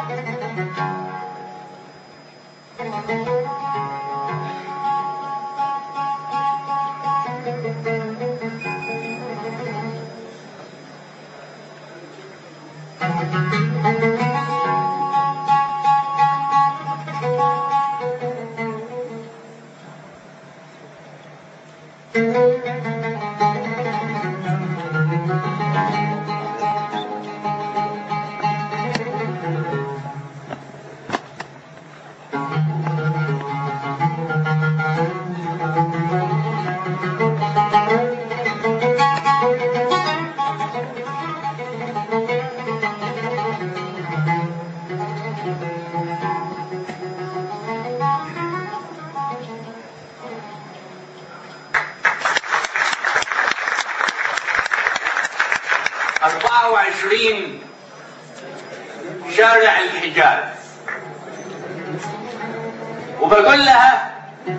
24 شارع الحجاز وبقول لها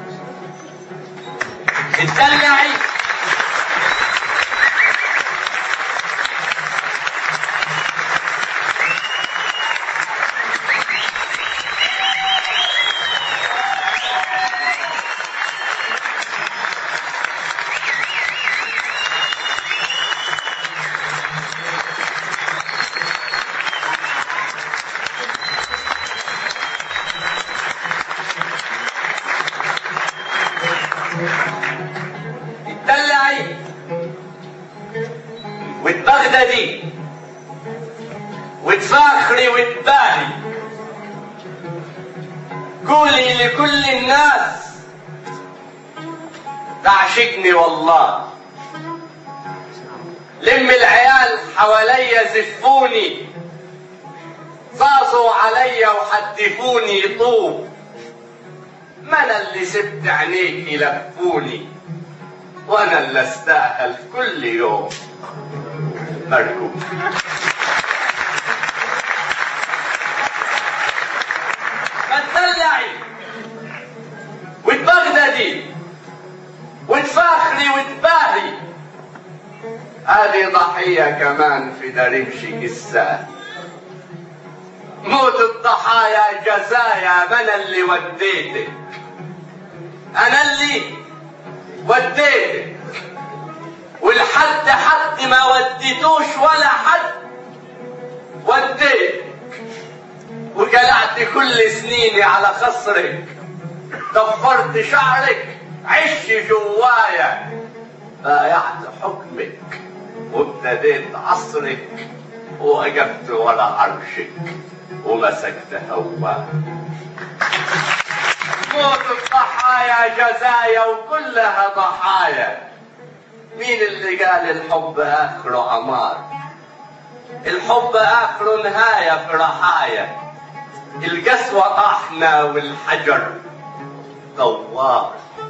اتدلعي اتدلعي وتبغددي وتفاخري وتباهي قولي لكل الناس تعشقني والله لم العيال حواليا زفوني صاصوا عليا وحدفوني طوب ما انا اللي سبت عينيك يلفوني وانا اللي استاهل كل يوم مركوب ما تدلعي وتبغددي وتفاخري وتباهي هذه ضحية كمان في درمشي قساه موت الضحايا جزايا ما انا اللي وديتك انا اللي وديتك والحد حد ما وديتوش ولا حد وديت وقلعت كل سنيني على خصرك ضفرت شعرك عش جوايا بايعت حكمك وابتديت عصرك وقفت ورا عرشك ومسكت هواه موت الضحايا جزايا وكلها ضحايا مين اللي قال الحب اخره عمار الحب اخره نهايه في رحايا القسوه طحنا والحجر دوار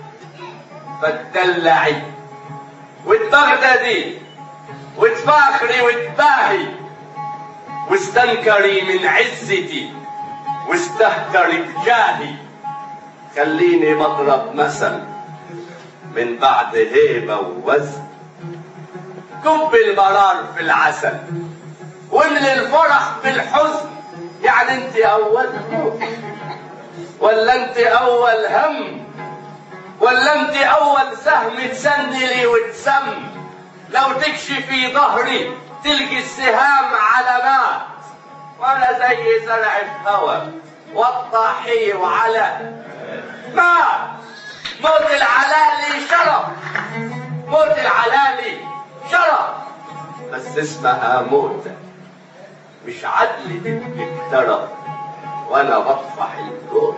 فتدلعي وتبغددي وتفاخري وتباهي واستنكري من عزتي واستهتري بجاهي خليني بضرب مثل من بعد هيبة ووزن كب المرار في العسل واملي الفرح بالحزن يعني انت اول موت ولا انت اول هم ولا انت اول سهم تسندلي وتسم لو تكشفي ظهري تلقي السهام علامات وانا زي زرع الهوى والطاحي وعلى مات موت العلالي شرف موت العلالي شرف بس اسمها موتة مش عدل تبكي اقترب وانا بطفح الكون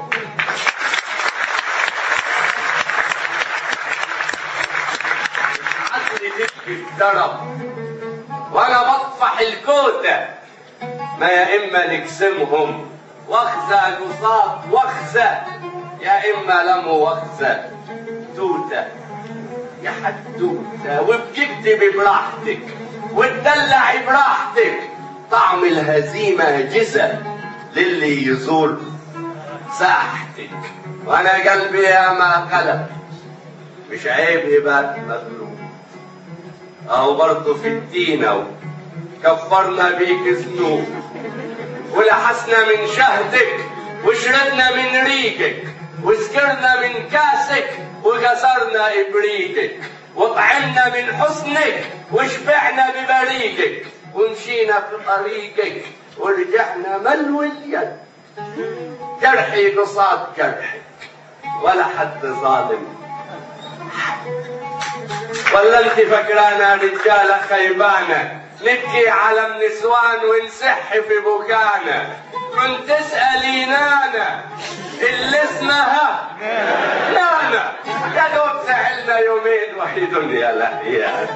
عدل تبكي اقترب وانا بطفح الكوتة ما يا اما نقسمهم واخذة قصاد واخذة يا اما لم واخذة توتة يا حدوتة وبتكتبي براحتك وتدلعي براحتك طعم الهزيمة جزة للي يزور ساحتك وانا قلبي يا ما قلب مش عيب يبقى مغلوب اهو برضه في التينة كفرنا بيك ذنوب ولحسنا من شهدك وشربنا من ريقك وسكرنا من كاسك وكسرنا ابريقك وطعمنا من حسنك وشبعنا ببريقك ومشينا في طريقك ورجعنا ملو اليد جرحي قصاد جرحك ولا حد ظالم ولا انت فكرانا رجاله خيبانه نبكي على النسوان ونسح في بكانا كنت تسألينانا اللي اسمها نانا يا دوب سهلنا يومين وحيد يا لا يا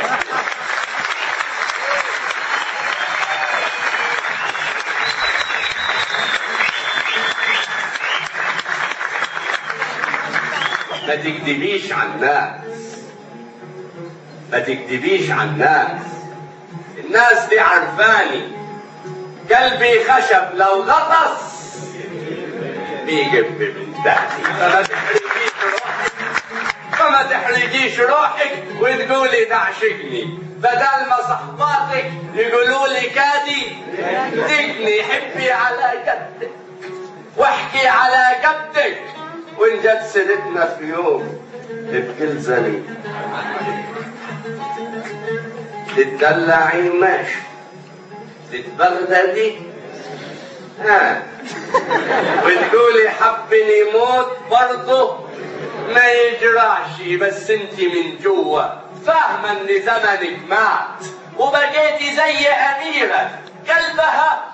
ما تكذبيش على الناس ما تكذبيش على الناس الناس دي عرفاني قلبي خشب لو غطس بيجب من تحتي فما تحرجيش روحك فما تحرجيش روحك وتقولي تعشقني بدل ما صحباتك يقولوا لي كادي تجني حبي على جدك واحكي على جدك وان جت سيرتنا في يوم بكل زني تتدلعي ماشي تتبغددي ها وتقولي حبني موت برضه ما يجراش بس انت من جوا فاهمه ان زمنك مات وبقيتي زي اميره قلبها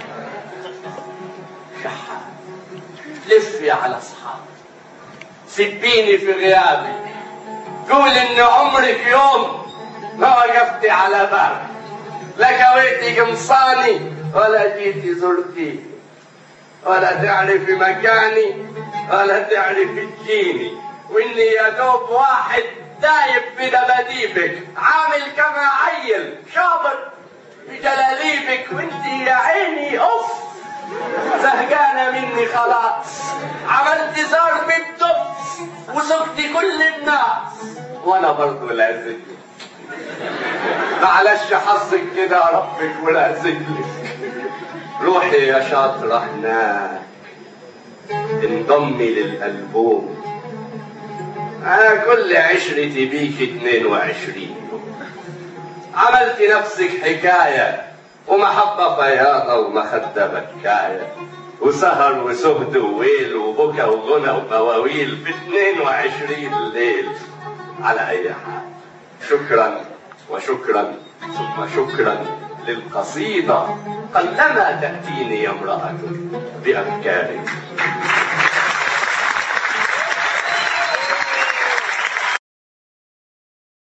شحات لفي على اصحابك سبيني في غيابي قول ان عمرك يوم ما وقفتي على باب لا كويتي قمصاني ولا جيتي زرتي ولا تعرفي مكاني ولا تعرفي تجيني واني يا دوب واحد دايب في دباديبك عامل كما عيل شابط بجلاليبك وانت يا عيني اوف زهقانه مني خلاص عملت زار بالدف وسقتي كل الناس وانا برضه لازم معلش حظك كده ربك ولازم روحي يا شاطرة هناك انضمي للألبوم أنا كل عشرتي بيك 22 عملت نفسك حكاية ومحبة بياضة ومخدة بكاية وسهر وسهد وويل وبكى وغنى ومواويل في 22 ليل على أي حال شكرا وشكرا ثم شكرا للقصيدة قلما تأتيني امرأة بأفكارك